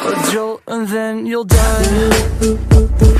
a jolt and then you'll die.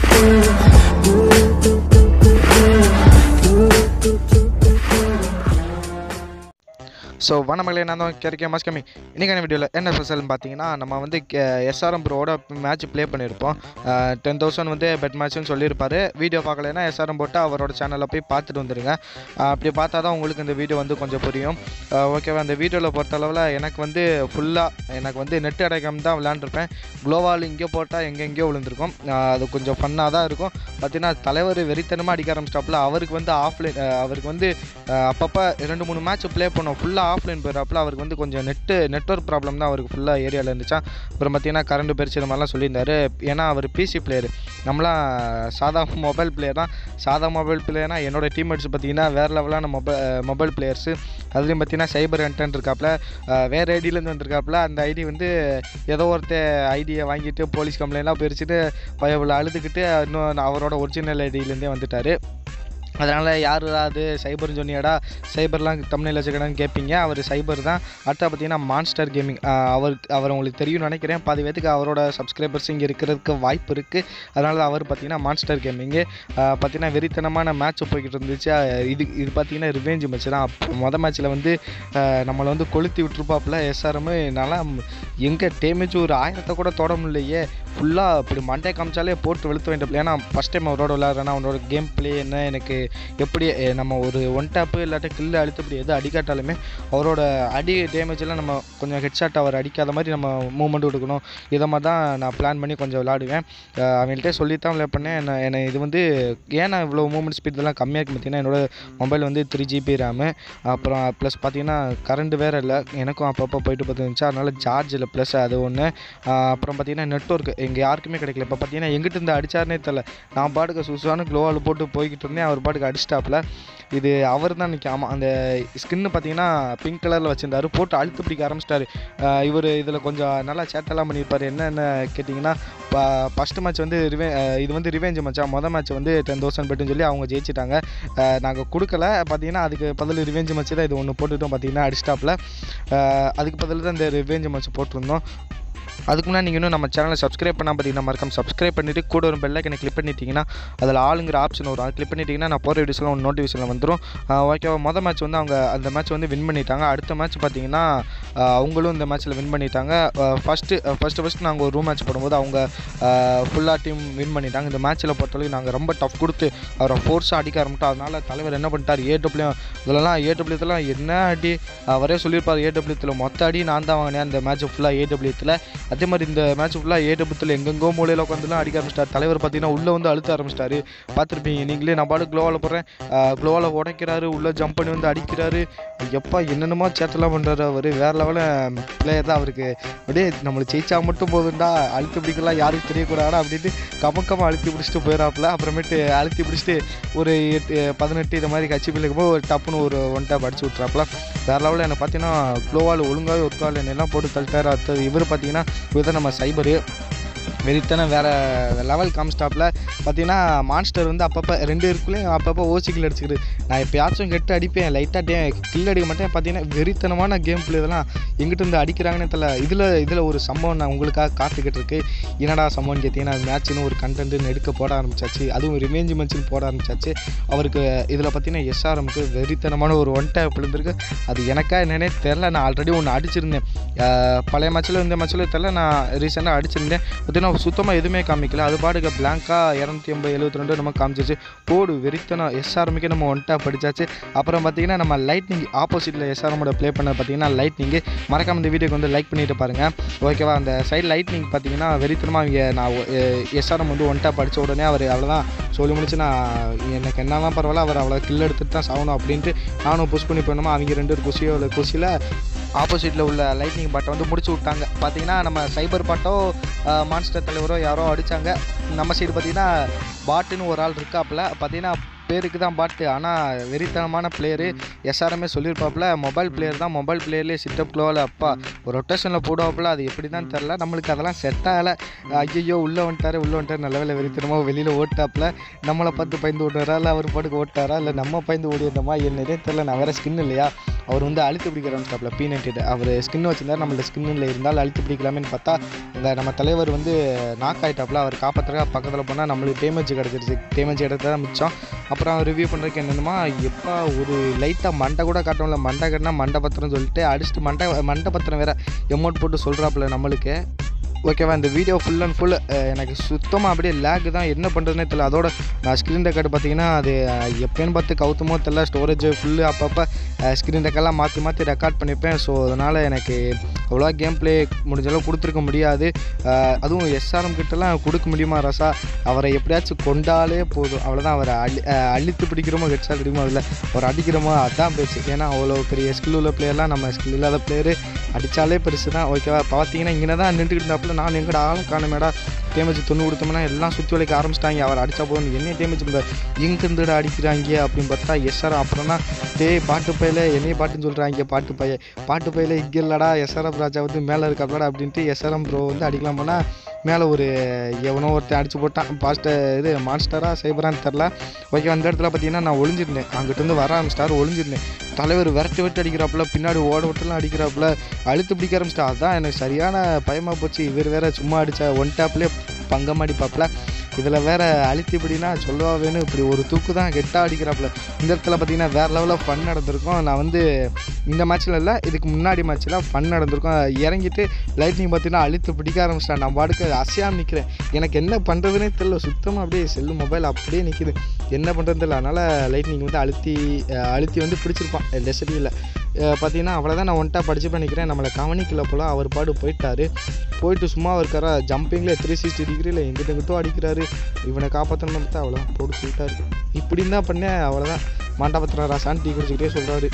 So வணமங்களே நான் தான் கேர்கே மாஸ்கமி இன்றைக்கான வீடியோவில் என்ன ஸ்பெஷல்னு பார்த்தீங்கன்னா நம்ம வந்து எஸ்ஆர்எம் ப்ரோட மேட்ச் ப்ளே பண்ணியிருப்போம் டென் தௌசண்ட் வந்து பெட் மேட்ச்னு சொல்லியிருப்பாரு வீடியோ பார்க்கலைன்னா எஸ்ஆர்எம் போட்டு அவரோட சேனலில் போய் பார்த்துட்டு வந்துடுங்க அஹ் அப்படி பார்த்தா தான் உங்களுக்கு இந்த வீடியோ வந்து கொஞ்சம் புரியும் ஓகேவா அந்த வீடியோவில் பொறுத்தளவில் எனக்கு வந்து ஃபுல்லாக எனக்கு வந்து நெட் அடைக்காம தான் விளாண்டுருப்பேன் க்ளோவால் இங்கே போட்டால் எங்கெங்கேயோ விழுந்திருக்கும் அஹ் அது கொஞ்சம் ஃபன்னாக தான் இருக்கும் பார்த்தீங்கன்னா தலைவர் வெறித்தனமாக அடிக்க ஆரம்பிச்சிட்டாப்புல அவருக்கு வந்து ஆஃப்லைன் அவருக்கு வந்து அஹ் அப்பப்போ ரெண்டு மூணு மேட்ச் ப்ளே பண்ணோம் ஃபுல்லாக ஆஃப்லைன் போயிடறாப்புல அவருக்கு வந்து கொஞ்சம் நெட்டு நெட்ஒர்க் ப்ராப்ளம் தான் அவருக்கு ஃபுல்லாக ஏரியாவில் இருந்துச்சா அப்புறம் பார்த்தீங்கன்னா கரண்ட் பெருச்சு இந்த மாதிரிலாம் சொல்லியிருந்தாரு ஏன்னா அவர் பிசி பிளேயர் நம்மளாம் சாதா மொபைல் பிளேயர் தான் சாதா மொபைல் பிளேயர்னா என்னோட டீம்மேட்ஸ் பார்த்தீங்கன்னா வேறு லெவலான மொபைல் மொபைல் பிளேயர்ஸு அதுலேயும் பார்த்தீங்கன்னா சைபர் ஹண்டன் இருக்காப்புல அஹ் வேறு ஐடியிலேருந்து வந்திருக்காப்புல அந்த ஐடி வந்து ஏதோ ஒருத்த ஐடியை வாங்கிட்டு போலீஸ் கம்ப்ளைண்ட்லாம் பிரிச்சுட்டு பயவில் அழுதுகிட்டு இன்னும் அவரோட ஒரிஜினல் ஐடியிலேருந்தே வந்துட்டார் அதனால் யார் அது சைபர்னு சொன்னியாடா சைபர்லாம் தமிழில் வச்சுக்கணும்னு கேட்பீங்க அவர் சைபர் தான் அடுத்தா பார்த்தீங்கன்னா மான்ஸ்டர் கேமிங் அவர் அவர் உங்களுக்கு தெரியும்னு நினைக்கிறேன் பாதி பேத்துக்கு அவரோட சப்ஸ்கிரைபர்ஸ் இங்கே இருக்கிறதுக்கு வாய்ப்பு இருக்குது அதனால தான் அவர் பார்த்தீங்கன்னா மான்ஸ்டர் கேமிங்கு பார்த்தீங்கன்னா வெறித்தனமான மேட்ச் போய்கிட்டு இருந்துச்சு அஹ் இது இது பார்த்தீங்கன்னா ரிவெஞ்ச் மேட்ச் தான் அப்போ மொதல் மேட்ச்சில் வந்து அஹ் நம்மளை வந்து கொளுத்தி விட்டுருப்பாப்புல எஸ்ஆர்எம் நல்லா எங்கே டேமேஜ் ஒரு ஆயிரத்தை கூட தொட முடியலையே ஃபுல்லாக இப்படி மண்டே காமிச்சாலே போட்டு வெளுத்து வேண்டிய ஏன்னா ஃபஸ்ட் டைம் அவரோட விளையாடுறேன்னா அவனோட கேம் ப்ளே என்ன எனக்கு எப்படி அஹ், நம்ம ஒரு ஒன் டேப்பு இல்லாட்டி கில்லு அழுத்தப்படி எது அடிக்காட்டாலுமே அவரோட அடி டேமேஜெல்லாம் நம்ம கொஞ்சம் ஹெட்ஷாட் அவர் அடிக்காத மாதிரி நம்ம மூவ்மெண்ட் கொடுக்கணும் இதை மாதிரி தான் நான் பிளான் பண்ணி கொஞ்சம் விளாடுவேன் அஹ், அவங்கள்ட்ட சொல்லி தான் விளையாட் பண்ணேன் என்ன என்னை இது வந்து ஏன் நான் இவ்வளோ மூவ்மெண்ட் ஸ்பீட் இதெல்லாம் கம்மியாக இருக்கு பார்த்தீங்கன்னா என்னோட மொபைல் வந்து த்ரீ ஜிபி ரேமு அப்புறம் ப்ளஸ் பார்த்தீங்கன்னா கரண்ட் வேறு இல்லை எனக்கும் அப்பப்போ போயிட்டு பார்த்துருந்துச்சு அதனால் சார்ஜ் இல்லை ப்ளஸ் அது ஒன்று அப்புறம் பார்த்தீங்கன்னா நெட்ஒர்க் இங்கே யாருக்குமே கிடைக்கல இப்போ பார்த்தீங்கன்னா எங்கிட்ட இருந்து அடிச்சாருனே தெரில நான் பாட்டுக்கு சுசானு க்ளோவால் போட்டு போய்கிட்டு இருந்தேன் அவர் பாட்டுக்கு அடிச்சிட்டாப்புல இது அவர் தான் நிற்க ஆமாம் அந்த ஸ்கின்னு பார்த்தீங்கன்னா பிங்க் கலரில் வச்சிருந்தாரு போட்டு அழுத்து பிடிக்க ஆரம்பிச்சிட்டாரு இவர் இதில் கொஞ்சம் நல்லா சேட்டெல்லாம் பண்ணியிருப்பார் என்னென்ன கேட்டிங்கன்னா ஃபஸ்ட்டு மேட்ச் வந்து ரிவே அஹ் இது வந்து ரிவேஞ்ச் மேட்சா மொதல் மேட்ச் வந்து டென் தௌசண்ட் பெட்டுன்னு சொல்லி அவங்க ஜெயிச்சிட்டாங்க நாங்கள் கொடுக்கல பார்த்தீங்கன்னா அதுக்கு பதில் ரிவேஞ்ச் மேட்ச் தான் இது ஒன்று போட்டுட்டோம் பார்த்தீங்கன்னா அடிச்சிட்டாப்புல அஹ் அதுக்கு பதில் தான் இந்த ரிவேஞ்ச் மேட்ச் போட்டிருந்தோம் அதுக்கு முன்னாடி நீங்கள் இன்னும் நம்ம சேனலை சப்ஸ்கிரைப் பண்ணால் பார்த்தீங்கன்னா மறக்காம சப்ஸ்கிரைப் பண்ணிவிட்டு கூட ஒரு பெல்லைக்கனை கிளிக் பண்ணிட்டீங்கன்னா அதில் ஆளுங்கிற ஆப்ஷன் வரும் அது கிளிக் பண்ணிட்டீங்கன்னா நான் போகிற வீடியோஸ்லாம் ஒரு நோட்டிஃபிகேஷனில் வந்துடும் ஓகேவா மொதல் மேட்ச் வந்து அவங்க அந்த மேட்ச் வந்து வின் பண்ணிட்டாங்க அடுத்த மேட்ச் பார்த்தீங்கன்னா ஆஹ் அவங்களும் இந்த மேட்ச்சில் வின் பண்ணிட்டாங்க ஃபஸ்ட்டு ஃபஸ்ட்டு ஃபஸ்ட்டு நாங்கள் ஒரு ரூம் மேட்ச் போடும்போது அவங்க ஃபுல்லாக டீம் வின் பண்ணிட்டாங்க இந்த மேட்ச்சில் பொறுத்தவரைக்கும் நாங்கள் ரொம்ப டஃப் கொடுத்து அவரை ஃபோர்ஸாக அடிக்க ஆரம்பிட்டோம் அதனால் தலைவர் என்ன பண்ணிட்டார் ஏடபிள்யூ இதெல்லாம் ஏடபிள்யூத்தில் என்ன அடி அவரே சொல்லியிருப்பார் ஏடபிள்யூத்தில் மொத்த அடி நான் தான் வாங்கினேன் அந்த மேட்ச் ஃபுல்லாக ஏடபிள்யூத்தில் அதே மாதிரி இந்த மேட்ச் ஃபுல்லாக ஏடபிள்யூத்தில் எங்கெங்கோ மூலையில் உட்காந்துலாம் அடிக்க ஆரம்பிச்சிட்டார் தலைவர் பார்த்தீங்கன்னா உள்ளே வந்து அழுத்த ஆரம்பிச்சிட்டாரு பார்த்துருப்பீங்க நீங்களே நான் பாட்டு க்ளோவால் போடுறேன் க்ளோவால் உடைக்கிறாரு உள்ளே ஜம்ப் பண்ணி வந்து அடிக்கிறாரு எப்பா என்னென்னமோ சேட்டெல்லாம் பண்ணுறாரு அவர் வேறு லெவலில் பிளேயர் தான் அவருக்கு அப்படியே நம்மளை ஜெயிச்சா மட்டும் போதுண்டா அழுத்தி பிடிக்கலாம் யாருக்கும் தெரியக்கூடாது அப்படின்ட்டு கமக்கமாக அழுத்தி பிடிச்சிட்டு போயிடாப்புல அப்புறமேட்டு அழுத்தி பிடிச்சிட்டு ஒரு எட்டு பதினெட்டு இது மாதிரி கட்சி பிள்ளைக்கும்போது ஒரு டப்புன்னு ஒரு ஒன் டேப் அடிச்சு விட்றாப்புல வேறு லெவலில் எனக்கு பார்த்தீங்கன்னா க்ளோவால் ஒழுங்காகவே ஒரு கால் என்னெல்லாம் போட்டு தள்ளிட்டாரு அடுத்தது இவர் பார்த்தீங்கன்னா இவர் தான் நம்ம சைபரு வெறித்தன வேறு லெவல் காமிஸ்டாப்பில் பார்த்தீங்கன்னா மான்ஸ்டர் வந்து அப்பப்போ ரெண்டு இருக்குள்ளேயும் அப்பப்போ ஓசிக்கில் அடிச்சுக்கிட்டு நான் எப்பயாச்சும் கெட்டு அடிப்பேன் லைட்டாக டே கில் அடிக்க மாட்டேன் பார்த்தீங்கன்னா வெறித்தனமான கேம் பிளே இதெல்லாம் எங்கிட்ட இருந்து அடிக்கிறாங்கன்னு தெரியல இதில் இதில் ஒரு சம்பவம் நான் உங்களுக்காக காத்துக்கிட்டு இருக்கு என்னடா சம்பவம்னு கேட்டிங்கன்னா மேட்ச்னு ஒரு கண்டென்ட்னு எடுக்க போட ஆரம்பிச்சாச்சு அதுவும் ரிவேஞ்ச் மேட்ச்னு போட ஆரம்பிச்சாச்சு அவருக்கு இதில் பார்த்தீங்கன்னா எஸ்ஆர்எம்க்கு வெறித்தனமான ஒரு ஒன் டேப் விழுந்திருக்கு அது எனக்கா என்னன்னே தெரில நான் ஆல்ரெடி ஒன்று அடிச்சிருந்தேன் அஹ் பழைய மேட்ச்சில் இந்த மேட்ச்சில் தெரில நான் ரீசெண்டாக அடிச்சிருந்தேன் பார்த்தீங்கன்னா சுத்தமாக எதுவுமே காமிக்கல அது பாட்டுக்கு பிளாங்காக இரநூத்தி ஐம்பது எழுபத்தி ரெண்டு நம்ம காமிச்சிச்சு போடு வெறித்தனம் எஸ்ஆர்எம்க்கு நம்ம ஒன் டேப் அடிச்சாச்சு அப்புறம் பார்த்தீங்கன்னா நம்ம லைட்னிங் ஆப்போசிட்டில் எஸ்ஆர்எம்மோட ப்ளே பண்ண பார்த்தீங்கன்னா லைட்னிங் மறக்காம இந்த வீடியோக்கு வந்து லைக் பண்ணிட்டு பாருங்கள் ஓகேவா அந்த சைடு லைட்னிங் பார்த்தீங்கன்னா வெறித்தனமாக அவங்க நான் எஸ்ஆர்எம் வந்து ஒன் டேப் அடித்த உடனே அவர் அவ்வளோதான் சொல்லி முடிச்சு நான் எனக்கு என்னதான் பரவாயில்ல அவர் அவ்வளோ கில் எடுத்துட்டு தான் சாகணும் அப்படின்ட்டு நானும் புஷ் பண்ணி போனோமா அவங்க ரெண்டு பேர் குஷியோ இல்லை குஷியில் ஆப்போசிட்டில் உள்ள லைட்னிங் பாட்டை வந்து முடிச்சு விட்டாங்க பார்த்தீங்கன்னா நம்ம சைபர் பாட்டோ மான்ஸ்டர் தலைவரோ யாரோ அடித்தாங்க நம்ம சைடு பார்த்தீங்கன்னா பாட்டுன்னு ஒரு ஆள் இருக்காப்புல பார்த்தீங்கன்னா பேருக்கு தான் பாட்டு ஆனால் வெறித்தனமான பிளேயரு எஸ்ஆர்எம்ஏ சொல்லியிருப்பாப்புல மொபைல் பிளேயர் தான் மொபைல் பிளேயர்லேயே சிட்டப் க்ளோவில் அப்பா ஒரு ரொட்டேஷனில் போடுவாப்புல அது எப்படி தான் தெரில நம்மளுக்கு அதெல்லாம் செட் ஆகலை ஐயோ உள்ளே வந்துட்டாரு உள்ளே வந்துட்டாரு நல்ல வேலை வெறித்தனமாக வெளியில் ஓட்டாப்புல நம்மளை பார்த்து பயந்து ஓட்டுறாரா இல்லை அவர் பாட்டுக்கு ஓட்டாரா இல்லை நம்ம பயந்து ஓடிருந்தோமா என்னதே தெரில நான் வேறு ஸ்கின் இல்லையா அவர் வந்து அழுத்து பிடிக்க ஆரம்பிச்சிட்டாப்ல பி நைன்டெட் அவர் ஸ்கின் வச்சிருந்தாரு நம்மள்ட்ட ஸ்கின்னில் இருந்தால் அழுத்து பிடிக்கலாமேன்னு பார்த்தா இந்த நம்ம தலைவர் வந்து நாக் ஆகிட்டாப்ல அவர் காப்பாற்றுறதுக்கு பக்கத்தில் போனால் நம்மளுக்கு டேமேஜ் கிடச்சிருச்சு டேமேஜ் எடுத்தா மிச்சம் அப்புறம் ரிவ்யூ பண்ணுறதுக்கு என்னென்னமா எப்போ ஒரு லைட்டாக மண்டை கூட காட்டணும்ல மண்டை கட்டினா மண்டை பத்திரம் சொல்லிட்டு அடிச்சுட்டு மண்டை மண்டை பத்திரம் வேற எமௌண்ட் போட்டு சொல்கிறாப்புல நம்மளுக்கு ஓகேவா இந்த வீடியோ ஃபுல் அண்ட் ஃபுல் எனக்கு சுத்தமாக அப்படியே லேக் தான் என்ன பண்ணுறதுனே தெரியல அதோட நான் ஸ்க்ரீன் ரெக்கார்டு பார்த்தீங்கன்னா அது அஹ், எப்போன்னு பார்த்து கவுத்துமோ தெரில ஸ்டோரேஜ் ஃபுல்லு அப்பப்போ ஸ்க்ரீன் ரெக்கார்ட்லாம் மாற்றி மாற்றி ரெக்கார்ட் பண்ணிப்பேன் ஸோ அதனால் எனக்கு அவ்வளோவா கேம் ப்ளே முடிஞ்ச அளவு கொடுத்துருக்க முடியாது அஹ், அதுவும் எஸ்ஆர்எம் கிட்டலாம் கொடுக்க முடியுமா ரசா அவரை எப்படியாச்சும் கொண்டாலே போதும் அவ்வளோதான் அவரை அழி அஹ், அழித்து பிடிக்கிறோமோ ஹெட்ஷாட் அடிக்குமோ இல்லை அவர் அடிக்கிறோமோ அதான் பேச்சு ஏன்னா அவ்வளோ பெரிய ஸ்கில் உள்ள பிளேயர்லாம் நம்ம ஸ்கில் இல்லாத பிளேயரு அடித்தாலே பெருசு தான் ஓகேவா பார்த்தீங்கன்னா இங்கே தான் நின்றுக்கிட்டு இருந்தாப்புல நான் எங்கடா ஆளும் காணுமேடா டேமேஜ் தொண்ணு கொடுத்தோம்னா எல்லாம் சுற்றி வளைக்க ஆரம்பிச்சிட்டாங்க அவர் அடித்தா போதும் என்ன டேமேஜ் பண்ணுற எங்கேருந்துடா அடிக்கிறாங்க அப்படின்னு பார்த்தா எஸ்ஆர் அப்புறம் தான் டேய் பாட்டு பையில என்னைய பாட்டுன்னு சொல்கிறாங்க பாட்டு பைய பாட்டு பையில இங்கே இல்லடா எஸ்ஆர்எம் ராஜா வந்து மேலே இருக்காப்லடா அப்படின்ட்டு எஸ்ஆர்எம் ப்ரோ வந்து அடிக்கலாம் போனால் மேலே ஒரு எவனோ ஒருத்தன் அடிச்சு போட்டான் பாஸ்டர் இது மான்ஸ்டரா சைபரான்னு தெரில ஓகே அந்த இடத்துல பார்த்தீங்கன்னா நான் ஒளிஞ்சிருந்தேன் அங்கிட்டு வர ஆரம்பிச்சிட்டாரு ஒளிஞ்சிருந்தேன் தலைவர் விரட்டு விட்டு அடிக்கிறாப்புல பின்னாடி ஓட விட்டுலாம் அடிக்கிறாப்புல அழுத்து பிடிக்க ஆரம்பிச்சிட்டா அதான் எனக்கு சரியான பயமாக போச்சு இவர் வேற சும்மா அடிச்ச ஒன் டேப்லேயே பங்கம் அடிப்பாப்புல இதில் வேற அழுத்தி இப்படின்னா சொல்லவா வேணும் இப்படி ஒரு தூக்கு தான் கெட்டாக அடிக்கிறாப்புல இந்த இடத்துல பார்த்தீங்கன்னா வேறு லெவலில் ஃபன் நடந்திருக்கும் நான் வந்து இந்த மேட்ச்சில் இல்லை இதுக்கு முன்னாடி மேட்ச்சில் ஃபன் நடந்திருக்கும் இறங்கிட்டு லைட்னிங் பார்த்தீங்கன்னா அழுத்து பிடிக்க ஆரம்பிச்சிட்டேன் நான் பாட்டுக்கு அசையாம நிற்கிறேன் எனக்கு என்ன பண்ணுறதுனே தெரியல சுத்தமாக அப்படியே செல்லு மொபைல் அப்படியே நிற்கிது என்ன பண்ணுறதுன்னு தெரியல அதனால் லைட்னிங் வந்து அழுத்தி அஹ், அழுத்தி வந்து பிடிச்சிருப்பான் லெசரியில் பார்த்தீங்கன்னா அவ்வளோதான் நான் ஒன்ட்டா படிச்சு பண்ணிக்கிறேன் நம்மளை கவனிக்கல போல் அவர் பாடு போயிட்டாரு போயிட்டு சும்மா இருக்காரா ஜம்பிங்கில் த்ரீ சிக்ஸ்டி டிகிரியில் எங்கிட்ட எங்கிட்டோ அடிக்கிறாரு இவனை காப்பாற்றணும்னு பார்த்தா அவ்வளோதான் போட்டு போயிட்டாரு இப்படின்னு தான் பண்ணேன் அவ்வளோதான் மாண்டாபத்திரம் ராசான்னு டீ குடிச்சிக்கிட்டே சொல்கிறாரு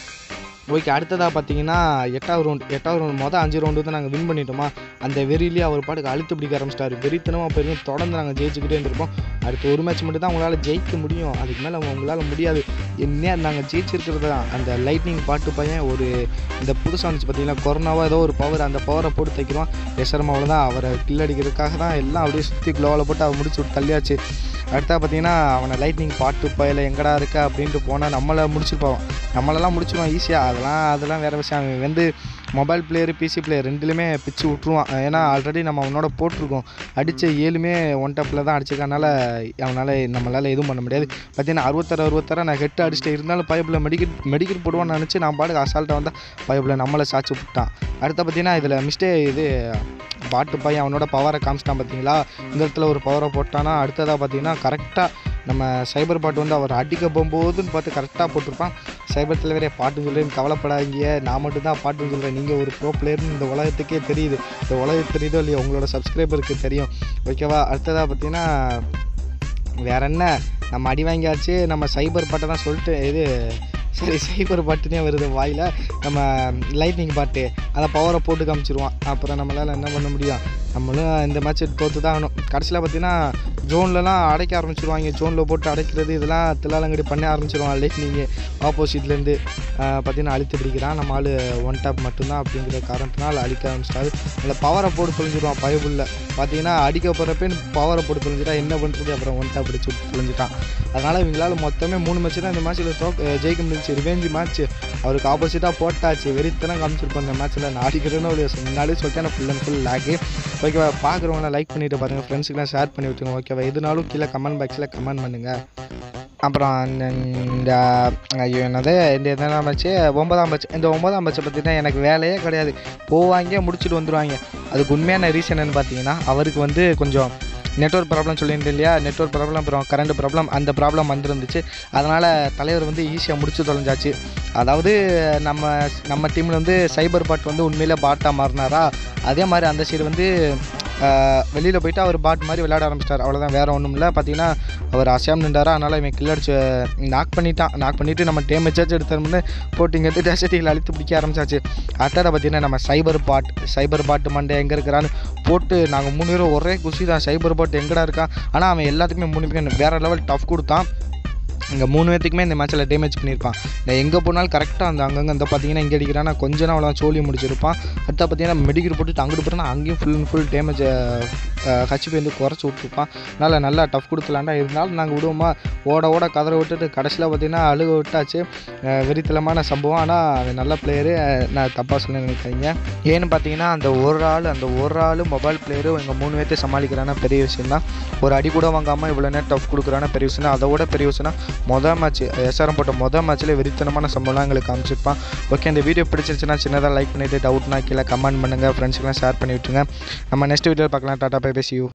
ஓகே அடுத்ததாக பார்த்தீங்கன்னா எட்டாவது ரவுண்ட் எட்டாவது ரவுண்ட் மொதல் அஞ்சு ரவுண்டு வந்து நாங்கள் வின் பண்ணிட்டோமா அந்த வெறியிலேயே அவர் பாட்டுக்கு அழுத்து பிடிக்க ஆரம்பிச்சிட்டாரு வெறித்தனமாக போயிருக்கோம் தொடர்ந்து நாங்கள் ஜெயிச்சுக்கிட்டே இருந்திருப்போம் அடுத்த ஒரு மேட்ச் மட்டும் தான் உங்களால் ஜெயிக்க முடியும் அதுக்கு மேலே உங்களால் முடியாது என்ன நாங்கள் ஜெயிச்சிருக்கிறது தான் அந்த லைட்னிங் பாட்டு பையன் ஒரு இந்த புதுசாக வந்துச்சு பார்த்தீங்கன்னா கொரோனாவா ஏதோ ஒரு பவர் அந்த பவரை போட்டு தைக்கிறோம் எஸ்ஆர்எம் அவ்வளோதான் அவரை கில் அடிக்கிறதுக்காக தான் எல்லாம் அப்படியே சுற்றி குளோவில் போட்டு அவர் முடிச்சு விட்டு தள்ளியாச்சு அடுத்தா பார்த்தீங்கன்னா அவனை லைட்னிங் பாட்டு பயில எங்கடா இருக்க அப்படின்ட்டு போனால் நம்மளை முடிச்சுருப்பான் நம்மளெல்லாம் முடிச்சிருவான் ஈஸியாக அதெல்லாம் அதெல்லாம் வேறு விஷயம் அவன் வந்து மொபைல் பிளேயர் பிசி பிளேயர் ரெண்டுலையுமே பிச்சு விட்ருவான் ஏன்னா ஆல்ரெடி நம்ம அவனோட போட்டிருக்கோம் அடித்த ஏழுமே ஒன் டப்பில் தான் அடிச்சிருக்கனால அவனால் நம்மளால் எதுவும் பண்ண முடியாது பார்த்தீங்கன்னா அறுபத்தாறு அறுபத்தாறு நான் ஹெட்டு அடிச்சுட்டு இருந்தாலும் பைப்பில் மெடிக்கல் மெடிக்கல் போடுவான்னு நினச்சி நான் பாட்டுக்கு அசால்ட்டாக வந்தால் பைப்பில் நம்மளை சாச்சு விட்டான் அடுத்து பார்த்தீங்கன்னா இதில் மிஸ்டே இது பாட்டு பையன் அவனோட பவரை காமிச்சிட்டான் பார்த்தீங்களா இந்த இடத்துல ஒரு பவரை போட்டானா அடுத்ததாக பார்த்தீங்கன்னா கரெக்டாக நம்ம சைபர் பாட்டு வந்து அவர் அடிக்க போகும்போதுன்னு பார்த்து கரெக்டாக போட்டிருப்பான் சைபர் தலைவரே பாட்டுன்னு சொல்கிறேன் கவலைப்படாதீங்க நான் மட்டும் தான் பாட்டுன்னு சொல்கிறேன் நீங்கள் ஒரு ப்ரோ பிளேயர்னு இந்த உலகத்துக்கே தெரியுது இந்த உலகத்துக்கு தெரியுதோ இல்லையோ உங்களோட சப்ஸ்கிரைபருக்கு தெரியும் ஓகேவா அடுத்ததாக பார்த்தீங்கன்னா வேற என்ன நம்ம அடி வாங்கியாச்சு நம்ம சைபர் பாட்டை தான் சொல்லிட்டு இது சரி சைபர் பாட்டுனே வருது வாயில் நம்ம லைட்னிங் பாட்டு அந்த பவரை போட்டு காமிச்சிருவான் அப்புறம் நம்மளால் என்ன பண்ண முடியும் நம்மளும் இந்த மேட்ச் தோற்று தான் ஆகணும் கடைசியில் பார்த்தீங்கன்னா ஜோன்லலாம் அடைக்க ஆரம்பிச்சிருவாங்க ஜோனில் போட்டு அடைக்கிறது இதெல்லாம் தில்லாலங்கடி பண்ண ஆரம்பிச்சிருவான் லைட்னிங்கு ஆப்போசிட்லேருந்து பார்த்தீங்கன்னா அழுத்தி பிடிக்கிறான் நம்ம ஆள் ஒன் டாப் மட்டும்தான் அப்படிங்கிற காரணத்தினால் அழிக்க ஆரம்பிச்சிட்டாரு அதில் பவரை போட்டு தொலைஞ்சிருவான் பயபுள்ள பார்த்தீங்கன்னா அடிக்க போகிறப்ப பவரை போட்டு தொலைஞ்சிட்டா என்ன பண்ணுறது அப்புறம் ஒன் டாப் அடிச்சு விட்டு தொலைஞ்சிட்டான் அதனால் இவங்களால மொத்தமே மூணு மேட்ச் தான் இந்த மேட்ச்சில் தோ ஜெயிக்க முடிஞ்சிச்சு ரிவெஞ்ச் மேட்ச் அவருக்கு ஆப்போசிட்டாக போட்டாச்சு வெறித்தனம் காமிச்சிருப்போம் இந்த மேட்ச்சில் நான் அடிக்கிறேன்னு ஒரு முன்னாடியே சொல்லிட்டேன் ஃபுல் அண்ட் ஃபுல் லேக்கு ஓகேவா பார்க்குறவங்களாம் லைக் பண்ணிட்டு பாருங்க ஃப்ரெண்ட்ஸுக்கெலாம் ஷேர் பண்ணி விட்டுருங்க ஓகேவா எதுனாலும் கீழே கமெண்ட் பாக்ஸில் கமெண்ட் பண்ணுங்கள் அப்புறம் இந்த- இந்த ஐயோ என்னது இந்த எத்தனாம் மேட்ச்சு ஒன்பதாம் மேட்ச் இந்த ஒன்பதாம் மேட்ச்சை பார்த்தீங்கன்னா எனக்கு வேலையே கிடையாது போவாங்க முடிச்சுட்டு வந்துடுவாங்க அதுக்கு உண்மையான ரீசன் என்னன்னு பார்த்தீங்கன்னா அவருக்கு வந்து கொஞ்சம் நெட்ஒர்க் ப்ராப்ளம் சொல்லியிருந்தேன் இல்லையா நெட்ஒர்க் ப்ராப்ளம் அப்புறம் கரண்ட் ப்ராப்ளம் அந்த ப்ராப்ளம் வந்துருந்துச்சு அதனால் தலைவர் வந்து ஈஸியாக முடிச்சு தொலைஞ்சாச்சு அதாவது நம்ம நம்ம டீமில் வந்து சைபர் பாட் வந்து உண்மையிலே பாட்டாக மாறினாரா அதே மாதிரி அந்த சைடு வந்து வெளியில் போயிட்டு அவர் பாட் மாதிரி விளையாட ஆரம்பிச்சிட்டார் அவ்வளோதான் வேறு ஒன்றும் இல்லை பார்த்தீங்கன்னா அவர் அசையாம நின்றாரா அதனால் இவன் கில் அடிச்சு நாக் பண்ணிட்டான் நாக் பண்ணிவிட்டு நம்ம டேம் வச்சாச்சு எடுத்தோம்னு போட்டு இங்கே எடுத்து டேசட்டியில் அழுத்து பிடிக்க ஆரம்பிச்சாச்சு அடுத்ததை பார்த்தீங்கன்னா நம்ம சைபர் பாட் சைபர் பாட்டு மண்டே எங்கே இருக்கிறான்னு போட்டு நாங்கள் மூணு பேரும் ஒரே குஷி தான் சைபர் பாட் எங்கடா இருக்கான் ஆனால் அவன் எல்லாத்துக்குமே மூணு பேரும் வேறு லெவல் டஃப் கொடுத்தான் இங்கே மூணு பேத்துக்குமே இந்த மேட்ச்சில் டேமேஜ் பண்ணியிருப்பான் நான் எங்கே போனாலும் கரெக்டாக அந்த அங்கங்கே இந்த பார்த்தீங்கன்னா இங்கே அடிக்கிறான் நான் கொஞ்ச நாள் அவ்வளோ சோழி முடிச்சிருப்பான் அடுத்த பார்த்தீங்கன்னா மெடிக்கல் போட்டுட்டு அங்கிட்டு போனால் அங்கேயும் full and full damage HP வந்து குறைச்சி விட்ருப்பான் அதனால் நல்லா டஃப் கொடுத்துலாண்டா இருந்தாலும் நாங்கள் விடுவோமா ஓட ஓட கதற விட்டுட்டு கடைசியில் பார்த்தீங்கன்னா அழுக விட்டாச்சு அஹ் வெறித்தனமான சம்பவம் ஆனால் அது நல்ல பிளேயரு நான் தப்பாக சொல்ல நினைக்காதீங்க ஏன்னு பார்த்தீங்கன்னா அந்த ஒரு ஆள் அந்த ஒரு ஆள் மொபைல் பிளேயரு எங்கள் மூணு பேர்த்தை சமாளிக்கிறான பெரிய விஷயம் தான் ஒரு அடி கூட வாங்காமல் இவ்வளோ நேரம் டஃப் கொடுக்குறான பெரிய விஷயம் தான் அதை விட பெரிய விஷயம்னா மொதல் மேட்ச் எஸ்ஆர்எம் போட்ட மொதல் மேட்ச்சில் வெறித்தனமான சம்பவம்லாம் எங்களுக்கு காமிச்சிருப்பான் ஓகே இந்த வீடியோ பிடிச்சிருச்சுன்னா சின்னதாக லைக் பண்ணிவிட்டு டவுட்னா கீழே கமெண்ட் பண்ணுங்கள் ஃப்ரெண்ட்ஸுக்கெலாம் ஷேர் பண்ணி விட்டுருங்க நம்ம நெக்ஸ்ட் வீடியோ பார்க்கலாம் டாட்டா பை பேசி யூ